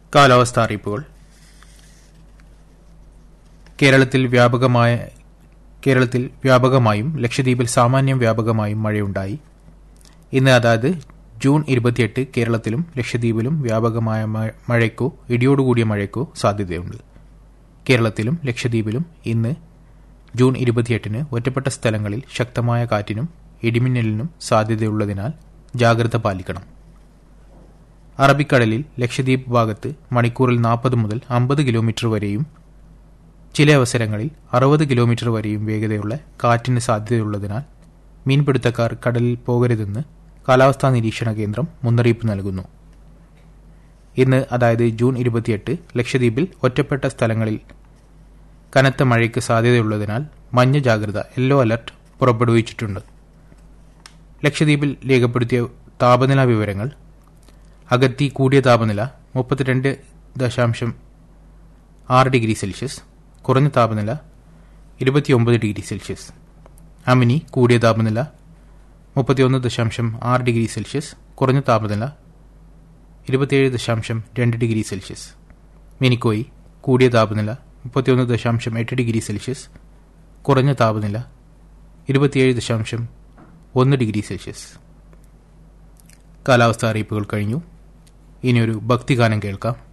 കാലാവസ്ഥാ അറിയിപ്പുകൾ കേരളത്തിൽ വ്യാപകമായ കേരളത്തിൽ വ്യാപകമായും ലക്ഷദ്വീപിൽ സാമാന്യം വ്യാപകമായും മഴയുണ്ടായി ഇന്ന് അതായത് ജൂൺ ഇരുപത്തിയെട്ട് കേരളത്തിലും ലക്ഷദ്വീപിലും വ്യാപകമായ മ- മഴയ്ക്കോ ഇടിയോടുകൂടിയ മഴയ്ക്കോ സാധ്യതയുണ്ട് കേരളത്തിലും ലക്ഷദ്വീപിലും ഇന്ന് ജൂൺ ഇരുപത്തിയെട്ടിന് ഒറ്റപ്പെട്ട സ്ഥലങ്ങളിൽ ശക്തമായ കാറ്റിനും ഇടിമിന്നലിനും സാധ്യതയുള്ളതിനാൽ ജാഗ്രത പാലിക്കണം അറബിക്കടലിൽ ലക്ഷദ്വീപ് ഭാഗത്ത് മണിക്കൂറിൽ നാൽപ്പത് മുതൽ അമ്പത് കിലോമീറ്റർ വരെയും ചില അവസരങ്ങളിൽ അറുപത് കിലോമീറ്റർ വരെയും വേഗതയുള്ള കാറ്റിന് സാധ്യതയുള്ളതിനാൽ മീൻപിടുത്തക്കാർ കടലിൽ പോകരുതെന്ന് കാലാവസ്ഥാ നിരീക്ഷണ കേന്ദ്രം മുന്നറിയിപ്പ് നൽകുന്നു ഇന്ന് അതായത് ജൂൺ ഇരുപത്തിയെട്ട് ലക്ഷദ്വീപിൽ ഒറ്റപ്പെട്ട സ്ഥലങ്ങളിൽ കനത്ത മഴയ്ക്ക് സാധ്യതയുള്ളതിനാൽ മഞ്ഞ ജാഗ്രത യെല്ലോ അലർട്ട് പുറപ്പെടുവിച്ചിട്ടുണ്ട് ലക്ഷദ്വീപിൽ രേഖപ്പെടുത്തിയ താപനില വിവരങ്ങൾ അഗത്തി കൂടിയ താപനില മുപ്പത്തിരണ്ട് ദശാംശം ആറ് ഡിഗ്രി സെൽഷ്യസ് കുറഞ്ഞ താപനില ഇരുപത്തിയൊമ്പത് ഡിഗ്രി സെൽഷ്യസ് അമിനി കൂടിയ താപനില മുപ്പത്തിയൊന്ന് ദശാംശം ആറ് ഡിഗ്രി സെൽഷ്യസ് കുറഞ്ഞ താപനില ഇരുപത്തിയേഴ് ദശാംശം രണ്ട് ഡിഗ്രി സെൽഷ്യസ് മിനിക്കോയി കൂടിയ താപനില മുപ്പത്തിയൊന്ന് ദശാംശം എട്ട് ഡിഗ്രി സെൽഷ്യസ് കുറഞ്ഞ താപനില ഇരുപത്തിയേഴ് ദശാംശം ഒന്ന് ഡിഗ്രി സെൽഷ്യസ് കാലാവസ്ഥാ അറിയിപ്പുകൾ കഴിഞ്ഞു ഇനിയൊരു ഭക്തിഗാനം കേൾക്കാം